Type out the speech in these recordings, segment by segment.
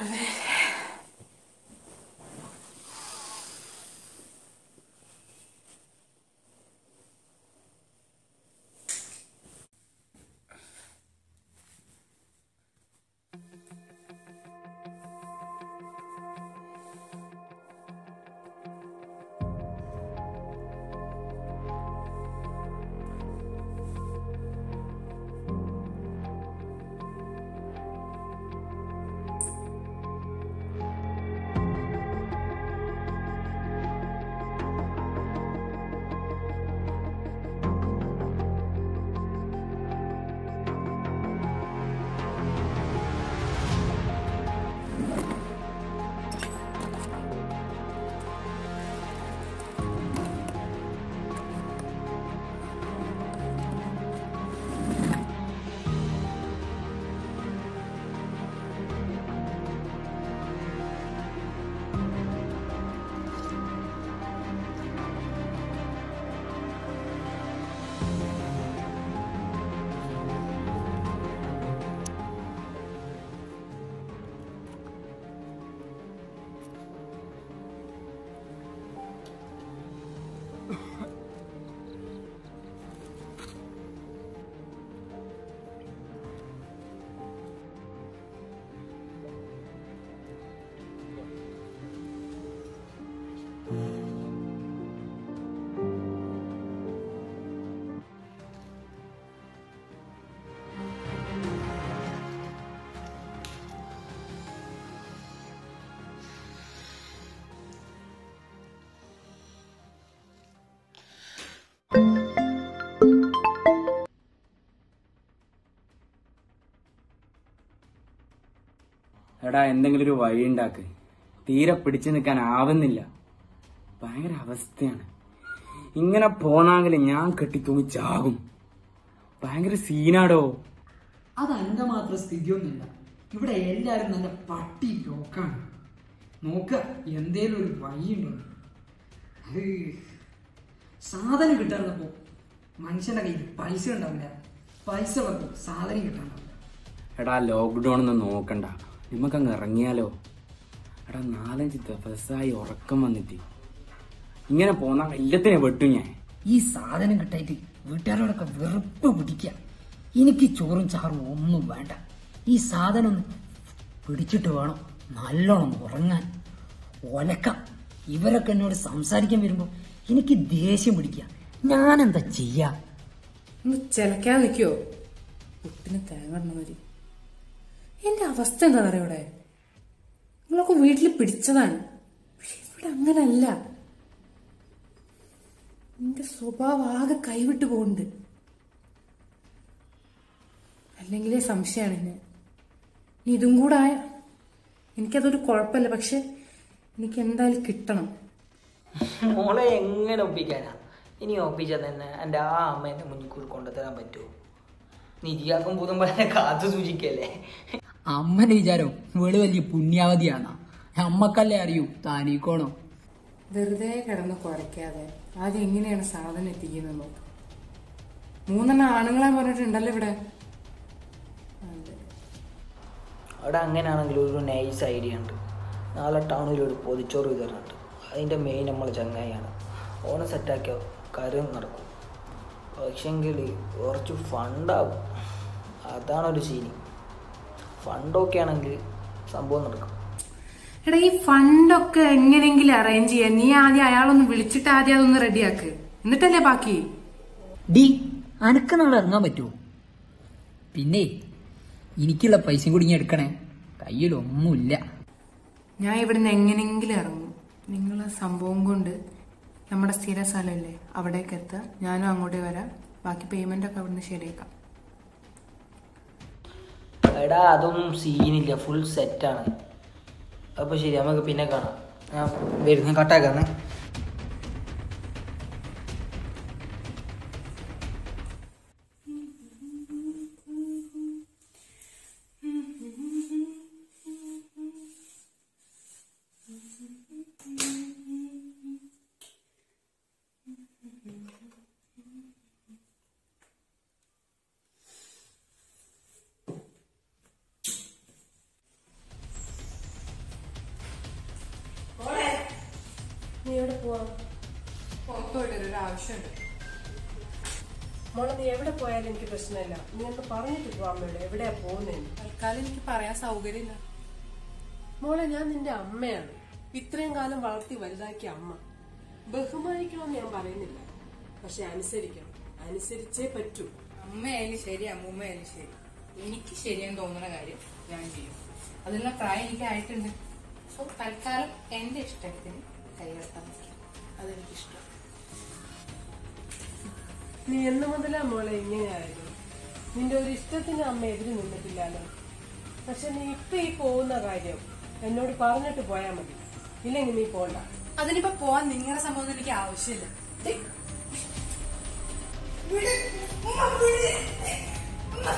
എടാ എന്തെങ്കിലും ഒരു വഴി ഉണ്ടാക്ക് തീരെ പിടിച്ചു നിൽക്കാൻ ആവുന്നില്ല ഭയങ്കര അവസ്ഥയാണ് ഇങ്ങനെ പോന്നാങ്കിൽ ഞാൻ കെട്ടി തൂങ്ങി ചാകും ഭയങ്കര സീനാടോ അത് എന്റെ മാത്രം സ്ഥിതിയൊന്നുമില്ല ഇവിടെ എല്ലാരും നല്ല പട്ടി ലോക്കാണ് നോക്ക എന്തേലും ഒരു വഴിയുണ്ടോ അത് സാധനം കിട്ടാറുള്ളപ്പോ മനുഷ്യന്റെ കയ്യിൽ പൈസ ഉണ്ടാവില്ല പൈസ ഉള്ളപ്പോ സാധനം കിട്ടാണ്ടാവില്ല എടാ ലോക്ക്ഡൌൺ ഒന്നും നോക്കണ്ട നമുക്കങ്ങ് ഇറങ്ങിയാലോ എടാ നാലഞ്ച് ദിവസമായി ഉറക്കം വന്നിട്ട് ഇങ്ങനെ പോന്നാ എല്ലാത്തിനെ വെട്ടും ഞാൻ ഈ സാധനം കിട്ടായിട്ട് വീട്ടുകാരോടൊക്കെ വെറുപ്പ് പിടിക്കുക എനിക്ക് ചോറും ചാറും ഒന്നും വേണ്ട ഈ സാധനം ഒന്ന് പിടിച്ചിട്ട് വേണം നല്ലോണം ഉറങ്ങാൻ ഒലക്കം ഇവരൊക്കെ എന്നോട് സംസാരിക്കാൻ വരുമ്പോ എനിക്ക് ദേഷ്യം പിടിക്കുക ഞാനെന്താ ചെയ്യാ ഒന്ന് ചിലക്കാൻ നിൽക്കുവോ പുട്ടിന് തേങ്ങ ഇടണവര് എന്റെ അവസ്ഥ എന്താ ഇവിടെ നിങ്ങളൊക്കെ വീട്ടിൽ പിടിച്ചതാണ് പക്ഷെ ഇവിടെ അങ്ങനല്ല എന്റെ സ്വഭാവം ആകെ കൈവിട്ട് പോകുന്നുണ്ട് അല്ലെങ്കിലേ സംശയമാണ് എന്നെ ഇനി ഇതും കൂടെ ആയ എനിക്കതൊരു കുഴപ്പമില്ല പക്ഷെ എനിക്ക് എന്തായാലും കിട്ടണം മോളെ എങ്ങനെ ഒപ്പിക്കാനാ ഇനി ഒപ്പിച്ചാൽ തന്നെ എൻ്റെ ആ അമ്മേൻ്റെ മുന്നിൽ കൂടി കൊണ്ടുതരാൻ പറ്റുമോ നിധിയാക്കും പുതും പോലെ കാത്തു സൂചിക്കല്ലേ അമ്മന്റെ വിചാരം വെളു വലിയ പുണ്യാവതിയാണ് അമ്മക്കല്ലേ അറിയൂ താനീക്കോണോ വെറുതെ കിടന്ന് കുറയ്ക്കാതെ ആദ്യം എങ്ങനെയാണ് സാധനം എത്തിക്കുന്നത് നോക്ക് മൂന്നെണ്ണം ആണുങ്ങളെ പറഞ്ഞിട്ടുണ്ടല്ലോ ഇവിടെ അതെ. അവിടെ അങ്ങനെയാണെങ്കിൽ ഒരു നൈസ് ഐഡിയ ഉണ്ട് നാളെ ടൗണിൽ ഒരു പൊതിച്ചോറ് വിതരണുണ്ട് അതിൻ്റെ മെയിൻ നമ്മൾ ചങ്ങായിയാണ് ഓണം സെറ്റാക്കിയ കാര്യം നടക്കും പക്ഷെങ്കിൽ കുറച്ച് ഫണ്ടാവും അതാണ് ഒരു സീനി ഫണ്ടൊക്കെ ആണെങ്കിൽ സംഭവം നടക്കും എടാ ഈ ഫണ്ടൊക്കെ എങ്ങനെയെങ്കിലും അറേഞ്ച് ചെയ്യാൻ നീ ആദ്യം അയാളൊന്ന് വിളിച്ചിട്ട് ആദ്യം അതൊന്ന് റെഡിയാക്ക് എന്നിട്ടല്ലേ ബാക്കി ഡി അനക്ക് നാളെ ഇറങ്ങാൻ പറ്റുമോ പിന്നെ എനിക്കുള്ള പൈസയും കൂടി ഇങ്ങനെ എടുക്കണേ കയ്യിലൊന്നുമില്ല ഞാൻ ഇവിടുന്ന് എങ്ങനെയെങ്കിലും ഇറങ്ങും നിങ്ങളെ സംഭവം കൊണ്ട് നമ്മുടെ സ്ഥിര സ്ഥലമല്ലേ അവിടേക്ക് എത്തുക ഞാനും അങ്ങോട്ടേ വരാം ബാക്കി പേയ്മെന്റ് ഒക്കെ അവിടുന്ന് ശരിയാക്കാം എടാ അതൊന്നും സീനില്ല ഫുൾ സെറ്റാണ് അപ്പോൾ ശരി നമുക്ക് പിന്നെ കാണാം ഞാൻ വരുന്ന കട്ടാക്കാന്നേ എവിടെ പോവാ പുറത്തു പോയിട്ട് ഒരു ആവശ്യമുണ്ട് മോളെ നീ എവിടെ പോയാലും എനിക്ക് പ്രശ്നമില്ല നീ ഒന്ന് പറഞ്ഞിട്ട് പോവാ അമ്മയോട് എവിടെയാ പോകുന്നതെന്ന് തൽക്കാലം എനിക്ക് പറയാൻ സൗകര്യമില്ല മോളെ ഞാൻ നിന്റെ അമ്മയാണ് ഇത്രയും കാലം വളർത്തി വലുതാക്കിയ അമ്മ ബഹുമാനിക്കണമെന്ന് ഞാൻ പറയുന്നില്ല പക്ഷെ അനുസരിക്കണം അനുസരിച്ചേ പറ്റൂ അമ്മയായാലും ശരി അമ്മൂമ്മയായാലും ശരി എനിക്ക് ശരിയെന്ന് തോന്നുന്ന കാര്യം ഞാൻ ചെയ്യും അതിനുള്ള പ്രായം എനിക്ക് ആയിട്ടുണ്ട് സോ തൽക്കാലം എന്റെ ഇഷ്ടത്തിന് കൈകടത്താൻ പറ്റും അതെനിക്കിഷ്ടം നീ എന്ന് മുതലാ മോളെ ഇങ്ങനെയായിരുന്നു നിന്റെ ഒരു ഇഷ്ടത്തിന് അമ്മ എതിര് നിന്നിട്ടില്ലല്ലോ പക്ഷെ നീ ഇപ്പൊ ഈ പോകുന്ന കാര്യം എന്നോട് പറഞ്ഞിട്ട് പോയാ മതി ഇല്ലെങ്കിൽ നീ പോണ്ട അതിനിപ്പോ പോവാൻ നിങ്ങളുടെ സംഭവം എനിക്ക് ആവശ്യമില്ല ദേ. വിട്. ഉമ്മ, വിട്. ഉമ്മ.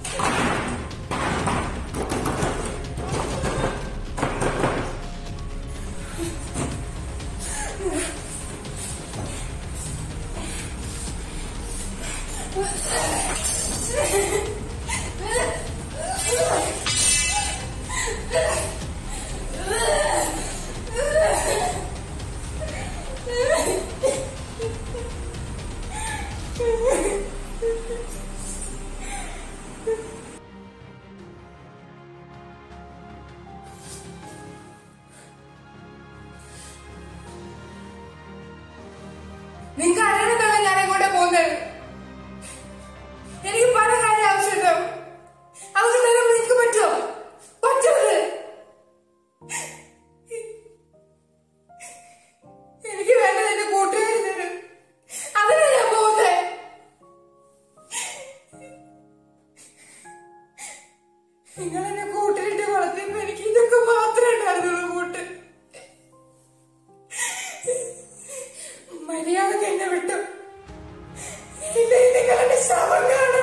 നിങ്ങൾക്ക് അറിയണതല്ല ഞാൻ എങ്ങോട്ടാ പോകുന്നത് എനിക്ക് പല കാര്യം ആവശ്യമുണ്ടാവും അതൊക്കെ തരാൻ നിങ്ങൾക്ക് പറ്റുമോ പറ്റൂലേ എനിക്ക് വേണ്ടത് എന്റെ കൂട്ടുകാരി തരും അതിനാ ഞാൻ പോകുന്നത് നിങ്ങൾ എന്നെ കൂട്ടിലിട്ട് വളർത്തിയപ്പോ എനിക്ക് ഇതൊക്കെ മാത്രമേ ഉണ്ടായിരുന്നുള്ളൂ കൂട്ട് മര്യാദക്ക് എന്നെ വിട്ടു ഇല്ലേ നിങ്ങളുടെ ശവം കാണും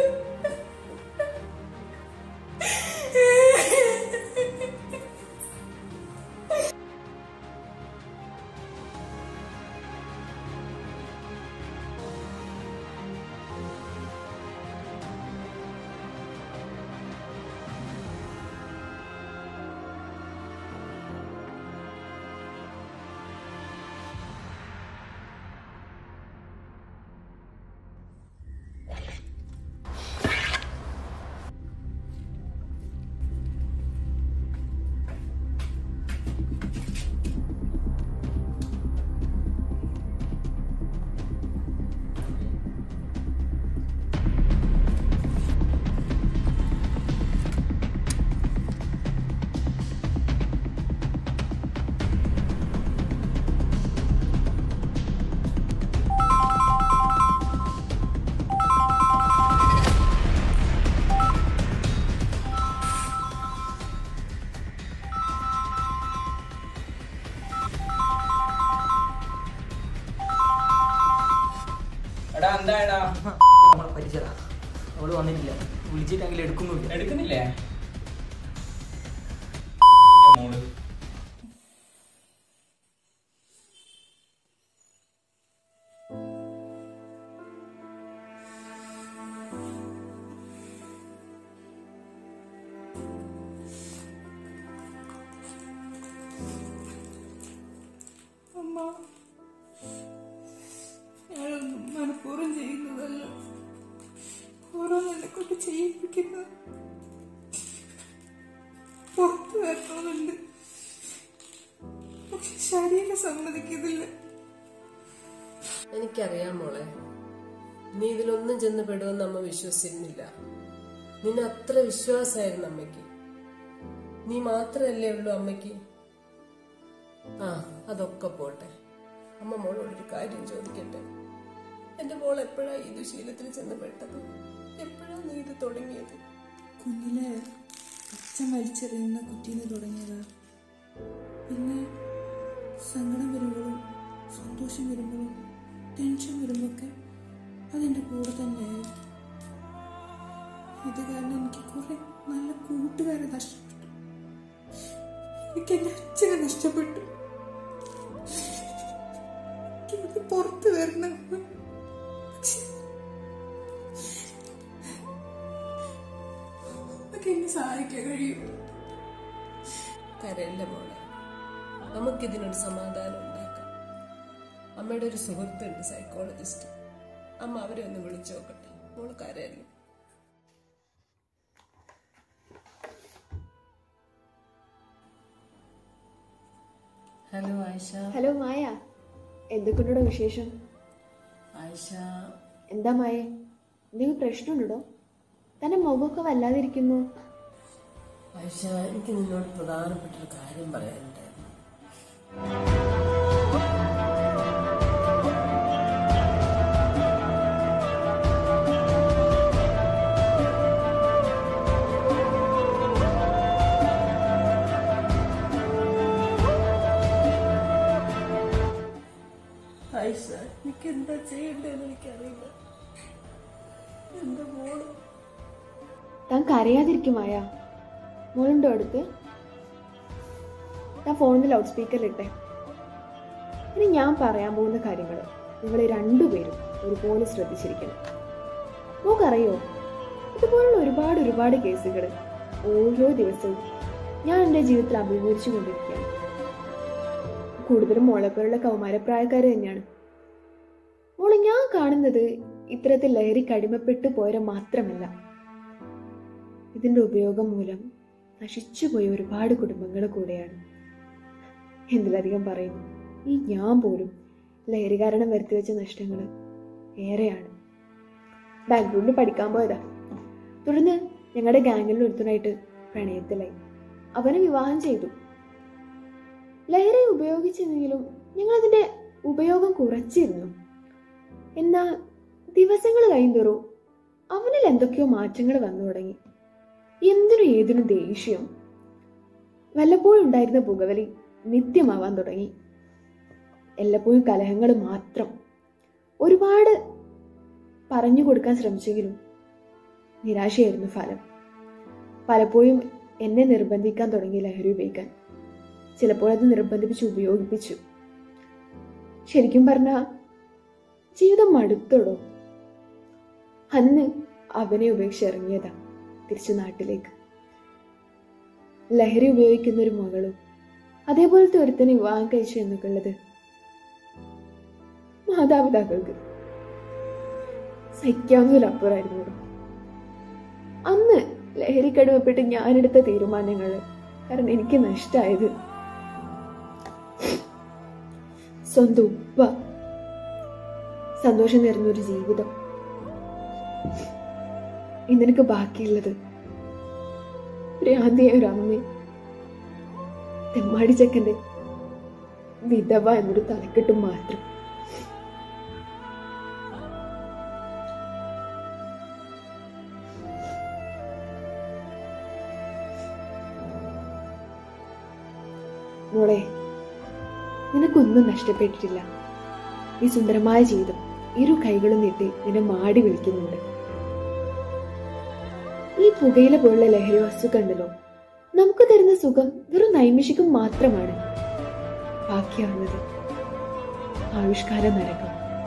എടാ എന്താടാ നമ്മളെ പരിചയതാ അവള് വന്നിട്ടില്ല വിളിച്ചിട്ടെങ്കിലും എടുക്കുന്നില്ല എടുക്കുന്നില്ലേ മോള് അമ്മ ഞാനൊന്നും മനഃപൂർവ്വം ചെയ്യുന്നതല്ല ഓരോന്നും എന്നെ കൊണ്ട് ചെയ്യിപ്പിക്കുന്നത് പുറത്തു വരണമെന്നുണ്ട് പക്ഷെ ശരീരം സമ്മതിക്കുന്നില്ല എനിക്കറിയാം മോളെ നീ ഇതിലൊന്നും ചെന്ന് പെടുമെന്ന് അമ്മ വിശ്വസിച്ചിരുന്നില്ല നിന്നെ അത്ര വിശ്വാസമായിരുന്നു അമ്മയ്ക്ക് നീ മാത്രമല്ലേ ഉള്ളൂ അമ്മയ്ക്ക് ആ അതൊക്കെ പോട്ടെ അമ്മ മോളോടൊരു കാര്യം ചോദിക്കട്ടെ എന്റെ മോൾ എപ്പോഴാ ഈ ദുശീലത്തിൽ ചെന്ന് പെട്ടത് എപ്പോഴാ നീ ഇത് തുടങ്ങിയത് കുഞ്ഞിലെ അച്ഛൻ വലിച്ചെറിയുന്ന കുറ്റീന്ന് തുടങ്ങിയതാ പിന്നെ സങ്കടം വരുമ്പോഴും സന്തോഷം വരുമ്പോഴും ടെൻഷൻ വരുമ്പോഴൊക്കെ അതെൻ്റെ കൂടെ തന്നെയായി ഇത് കാരണം എനിക്ക് കുറെ നല്ല കൂട്ടുകാരെ നഷ്ടപ്പെട്ടു എനിക്ക് എൻ്റെ അച്ഛനെ നഷ്ടപ്പെട്ടു എനിക്ക് പുറത്ത് വരണം പക്ഷെ അതൊക്കെ എന്നെ സഹായിക്കാൻ കഴിയും കരയല്ല മോളെ നമുക്കിതിനൊരു സമാധാനം ഉണ്ടാക്കാം അമ്മയുടെ ഒരു സുഹൃത്തുണ്ട് സൈക്കോളജിസ്റ്റ് അമ്മ അവരെ ഒന്ന് വിളിച്ചു നോക്കട്ടെ മോള് കരയല്ലേ ഹലോ ആയിഷ ഹലോ മായ എന്തൊക്കെയുണ്ടോ വിശേഷം ആയിഷ എന്താ മായ എന്തെങ്കിലും പ്രശ്നമുണ്ടോ തന്റെ മുഖമൊക്കെ വല്ലാതിരിക്കുന്നു ആയിഷ എനിക്ക് നിന്നോട് പ്രധാനപ്പെട്ട ഒരു കാര്യം പറയാനുണ്ടായിരുന്നു ആയിഷ എനിക്ക് എന്താ ചെയ്യേണ്ടതെന്ന് എനിക്കറിയില്ല എന്റെ മോള് താൻ കരയാതിരിക്കും മായ മോളുണ്ടോ അടുത്ത് ഞാൻ ഫോണിൽ ലൗഡ് സ്പീക്കറിലിട്ടെ ഇനി ഞാൻ പറയാൻ പോകുന്ന കാര്യങ്ങൾ നിങ്ങൾ രണ്ടുപേരും ഒരുപോലെ ശ്രദ്ധിച്ചിരിക്കണം മോക്കറിയോ ഇതുപോലുള്ള ഒരുപാട് ഒരുപാട് കേസുകൾ ഓരോ ദിവസവും ഞാൻ എൻ്റെ ജീവിതത്തിൽ അഭിമുഖീകരിച്ചു കൊണ്ടിരിക്കുകയാണ് കൂടുതലും മോളെപ്പോലുള്ള കൗമാരപ്രായക്കാർ തന്നെയാണ് മോളെ ഞാൻ കാണുന്നത് ഇത്തരത്തിൽ ലഹരിക്ക് അടിമപ്പെട്ടു പോയവരെ മാത്രമല്ല ഇതിന്റെ ഉപയോഗം മൂലം നശിച്ചുപോയ ഒരുപാട് കുടുംബങ്ങൾ കൂടെയാണ് എന്തിലധികം പറയുന്നു ഈ ഞാൻ പോലും ലഹരി കാരണം വരുത്തിവെച്ച നഷ്ടങ്ങൾ ഏറെയാണ് ബാംഗ്ലൂരിൽ പഠിക്കാൻ പോയതാ തുടർന്ന് ഞങ്ങളുടെ ഗാംഗിൽ ഒരുത്തനായിട്ട് പ്രണയത്തിലായി അവനെ വിവാഹം ചെയ്തു ലഹരി ഉപയോഗിച്ചെന്നെങ്കിലും ഞങ്ങളതിന്റെ ഉപയോഗം കുറച്ചിരുന്നു എന്നാ ദിവസങ്ങൾ കഴിയുന്തോറും അവനിൽ എന്തൊക്കെയോ മാറ്റങ്ങൾ വന്നു തുടങ്ങി എന്തിനും ഏതിനും ദേഷ്യം വല്ലപ്പോഴും ഉണ്ടായിരുന്ന പുകവലി നിത്യമാവാൻ തുടങ്ങി എല്ലപ്പോഴും കലഹങ്ങൾ മാത്രം ഒരുപാട് പറഞ്ഞു കൊടുക്കാൻ ശ്രമിച്ചെങ്കിലും നിരാശയായിരുന്നു ഫലം പലപ്പോഴും എന്നെ നിർബന്ധിക്കാൻ തുടങ്ങി ലഹരി ഉപയോഗിക്കാൻ ചിലപ്പോൾ അത് നിർബന്ധിപ്പിച്ച് ഉപയോഗിപ്പിച്ചു ശരിക്കും പറഞ്ഞ ജീവിതം മടുത്തോടോ അന്ന് അവനെ ഉപേക്ഷിച്ച് ഇറങ്ങിയതാ തിരിച്ചു നാട്ടിലേക്ക് ലഹരി ഉപയോഗിക്കുന്ന ഒരു മകളും അതേപോലത്തെ ഒരുത്തനെ വിവാഹം കഴിച്ചു എന്നൊക്കെ ഉള്ളത് മാതാപിതാക്കൾക്ക് സഹിക്കാവുന്നതിലപ്പുറമായിരുന്നു അന്ന് ലഹരിക്കടിമപ്പെട്ട് ഞാനെടുത്ത തീരുമാനങ്ങൾ കാരണം എനിക്ക് നഷ്ടമായത് സ്വന്തം ഉപ്പ സന്തോഷം നിറഞ്ഞ ഒരു ജീവിതം ഇന്നെനിക്ക് ബാക്കിയുള്ളത് ഭ്രാന്തിയായ ഒരു അമ്മ തെമ്മാടി ചെക്കന്റെ വിധവ എന്നൊരു തലക്കെട്ടും മാത്രം മോളെ നിനക്കൊന്നും നഷ്ടപ്പെട്ടിട്ടില്ല ഈ സുന്ദരമായ ജീവിതം ഇരു കൈകളും നീട്ടി നിന്നെ മാടി വിളിക്കുന്നുണ്ട് ഈ പുകയില പോലുള്ള ലഹരി വസ്തുക്കളുണ്ടല്ലോ നമുക്ക് തരുന്ന സുഖം വെറും നൈമിഷികം മാത്രമാണ് ബാക്കിയാവുന്നത് ആവിഷ്കാര നരകം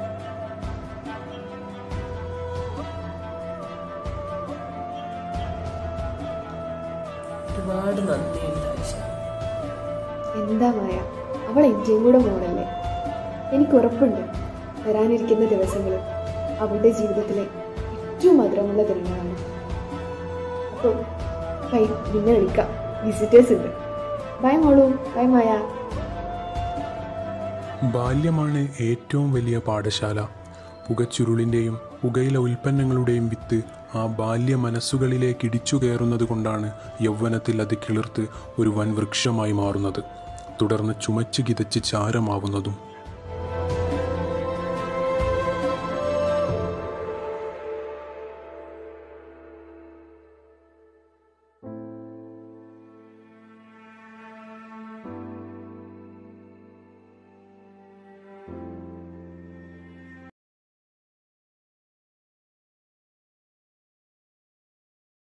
ഒരുപാട് നന്ദിയുണ്ട് ആയിഷ എന്താ മായ അവൾ എൻ്റെയും കൂടെ മോളല്ലേ എനിക്ക് ഉറപ്പുണ്ട് വരാനിരിക്കുന്ന ദിവസങ്ങൾ അവളുടെ ജീവിതത്തിലെ ഏറ്റവും മധുരമുള്ള ദിനങ്ങളാണ് അപ്പോൾ ബൈ പിന്നെ വിളിക്കാം വിസിറ്റേഴ്സ് ഉണ്ട് ബൈ മോളു ബൈ മായ ബാല്യമാണ് ഏറ്റവും വലിയ പാഠശാല പുകച്ചുരുളിൻ്റെയും പുകയില ഉൽപ്പന്നങ്ങളുടെയും വിത്ത് ആ ബാല്യ മനസ്സുകളിലേക്ക് ഇടിച്ചു കയറുന്നത് കൊണ്ടാണ് യൗവനത്തിൽ അത് കിളിർത്ത് ഒരു വൻ വൃക്ഷമായി മാറുന്നത് തുടർന്ന് ചുമച്ചു കിതച്ച് ചാരമാവുന്നതും